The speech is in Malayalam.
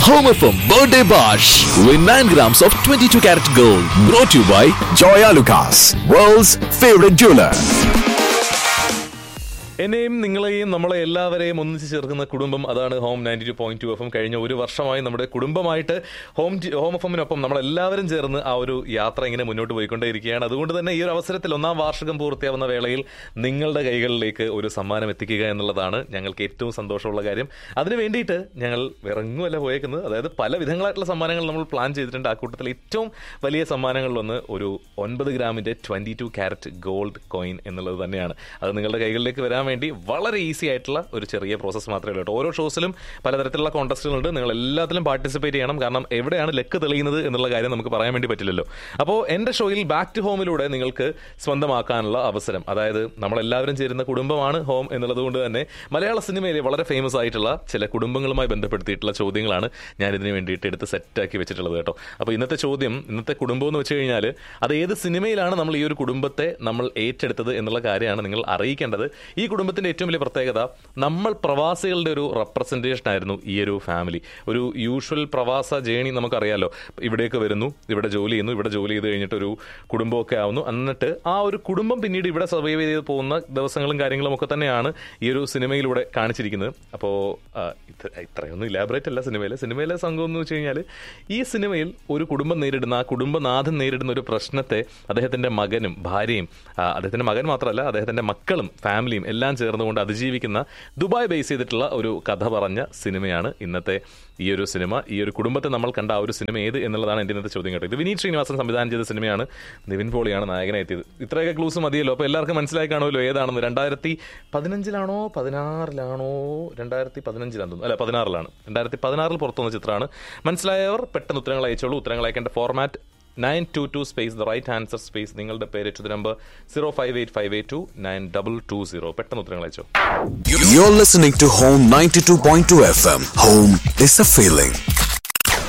Home FM Birthday Bash. Win 9 grams of 22 karat gold. Brought to you by Joya Lucas, world's favorite jeweler. എന്നെയും നിങ്ങളെയും നമ്മളെ എല്ലാവരെയും ഒന്നിച്ച് ചേർക്കുന്ന കുടുംബം അതാണ് home ninety two point two F M കഴിഞ്ഞ ഒരു വർഷമായി നമ്മുടെ കുടുംബമായിട്ട് ഹോം ടി- ഹോം എഫ് എമ്മിനൊപ്പം നമ്മളെല്ലാവരും ചേർന്ന് ആ ഒരു യാത്ര ഇങ്ങനെ മുന്നോട്ട് പോയിക്കൊണ്ടേയിരിക്കുകയാണ് അതുകൊണ്ട് തന്നെ ഈ ഒരു അവസരത്തിൽ ഒന്നാം വാർഷികം പൂർത്തിയാവുന്ന വേളയിൽ നിങ്ങളുടെ കൈകളിലേക്ക് ഒരു സമ്മാനം എത്തിക്കുക എന്നുള്ളതാണ് ഞങ്ങൾക്ക് ഏറ്റവും സന്തോഷമുള്ള കാര്യം അതിന് വേണ്ടിയിട്ട് ഞങ്ങൾ ഇറങ്ങുമല്ല പോയേക്കുന്നത് അതായത് പല വിധങ്ങളായിട്ടുള്ള സമ്മാനങ്ങൾ നമ്മൾ പ്ലാൻ ചെയ്തിട്ടുണ്ട് ആ കൂട്ടത്തിൽ ഏറ്റവും വലിയ സമ്മാനങ്ങളിലൊന്ന് ഒരു ഒൻപത് ഗ്രാമിന്റെ twenty two carat gold coin എന്നുള്ളത് തന്നെയാണ് അത് നിങ്ങളുടെ കൈകളിലേക്ക് വരാൻ വേണ്ടി വളരെ ഈസി ആയിട്ടുള്ള ഒരു ചെറിയ പ്രോസസ്സ് മാത്രമേ ഉള്ളൂ കേട്ടോ ഓരോ ഷോസിലും പലതരത്തിലുള്ള കോൺടെസ്റ്റുകളുണ്ട് നിങ്ങൾ എല്ലാത്തിലും പാർട്ടിസിപ്പേറ്റ് ചെയ്യണം കാരണം എവിടെയാണ് ലക്ക് തെളിയുന്നത് എന്നുള്ള കാര്യം നമുക്ക് പറയാൻ വേണ്ടി പറ്റില്ലല്ലോ അപ്പോൾ എൻ്റെ ഷോയിൽ ബാക്ക് ടു ഹോമിലൂടെ നിങ്ങൾക്ക് സ്വന്തമാക്കാനുള്ള അവസരം അതായത് നമ്മളെല്ലാവരും ചേരുന്ന കുടുംബമാണ് ഹോം എന്നുള്ളത് കൊണ്ട് തന്നെ മലയാള സിനിമയിലെ വളരെ ഫേമസ് ആയിട്ടുള്ള ചില കുടുംബങ്ങളുമായി ബന്ധപ്പെടുത്തിയിട്ടുള്ള ചോദ്യങ്ങളാണ് ഞാൻ ഇതിന് വേണ്ടിയിട്ട് എടുത്ത് സെറ്റാക്കി വെച്ചിട്ടുള്ളത് കേട്ടോ അപ്പോൾ ഇന്നത്തെ ചോദ്യം ഇന്നത്തെ കുടുംബം എന്ന് വെച്ച് കഴിഞ്ഞാൽ അത് ഏത് സിനിമയിലാണ് നമ്മൾ ഈ ഒരു കുടുംബത്തെ നമ്മൾ ഏറ്റെടുത്തത് എന്നുള്ള കാര്യമാണ് നിങ്ങൾ അറിയിക്കേണ്ടത് ഈ കുടുംബത്തിന്റെ ഏറ്റവും വലിയ പ്രത്യേകത നമ്മൾ പ്രവാസികളുടെ ഒരു റെപ്രസെന്റേഷൻ ആയിരുന്നു ഈ ഒരു ഫാമിലി ഒരു യൂഷ്വൽ പ്രവാസ ജേണി നമുക്കറിയാലോ ഇവിടേക്ക് വരുന്നു ഇവിടെ ജോലി ചെയ്യുന്നു ഇവിടെ ജോലി ചെയ്ത് കഴിഞ്ഞിട്ട് ഒരു കുടുംബമൊക്കെ ആവുന്നു എന്നിട്ട് ആ ഒരു കുടുംബം പിന്നീട് ഇവിടെ സർവൈവ് ചെയ്ത് പോകുന്ന ദിവസങ്ങളും കാര്യങ്ങളും ഒക്കെ തന്നെയാണ് ഈ ഒരു സിനിമയിലൂടെ കാണിച്ചിരിക്കുന്നത് അപ്പോൾ ഇത്രയൊന്നും ഇലാബറേറ്റ് അല്ല സിനിമയിൽ സിനിമയിലെ സംഘം എന്ന് വെച്ച് കഴിഞ്ഞാൽ ഈ സിനിമയിൽ ഒരു കുടുംബം നേരിടുന്ന ആ കുടുംബനാഥൻ നേരിടുന്ന ഒരു പ്രശ്നത്തെ അദ്ദേഹത്തിന്റെ മകനും ഭാര്യയും ആ, അദ്ദേഹത്തിന്റെ മകൻ മാത്രമല്ല അദ്ദേഹത്തിന്റെ മക്കളും ഫാമിലിയും എല്ലാം ചേർന്നുകൊണ്ട് അതിജീവിക്കുന്ന ദുബായ് ബേസ് ചെയ്തിട്ടുള്ള ഒരു കഥ പറഞ്ഞ സിനിമയാണ് ഇന്നത്തെ ഈ ഒരു സിനിമ ഈ ഒരു കുടുംബത്തെ നമ്മൾ കണ്ട ആ ഒരു സിനിമ ഏത് എന്നുള്ളതാണ് എൻ്റെ ഇന്നത്തെ ചോദ്യം കേട്ടോ ഇത് വിനീത് ശ്രീനിവാസൻ സംവിധാനം ചെയ്ത സിനിമയാണ് നിവിൻ പോളിയാണ് നായകനെ എത്തിയത് ഇത്രയൊക്കെ ക്ലൂസ് മതിയല്ലോ അപ്പോൾ എല്ലാവർക്കും മനസ്സിലായി കാണുമല്ലോ ഏതാണെന്ന് രണ്ടായിരത്തി പതിനഞ്ചിലാണോ പതിനാറിലാണോ രണ്ടായിരത്തി പതിനഞ്ചിലാണെന്ന് തോന്നുന്നു അല്ല പതിനാറിലാണ് രണ്ടായിരത്തി പതിനാറിൽ പുറത്തു വന്ന ചിത്രമാണ് മനസ്സിലായവർ പെട്ടെന്ന് ഉത്തരങ്ങൾ അയച്ചോളൂ ഉത്തരങ്ങൾ അയക്കേണ്ട format nine two two space the right answer space നിങ്ങളുടെ പേര് to number zero five eight five eight two nine double two zero പെട്ടെന്ന് ഉത്തരങ്ങൾ അയച്ചോ You're listening to Home 92.2 FM. Home is a feeling.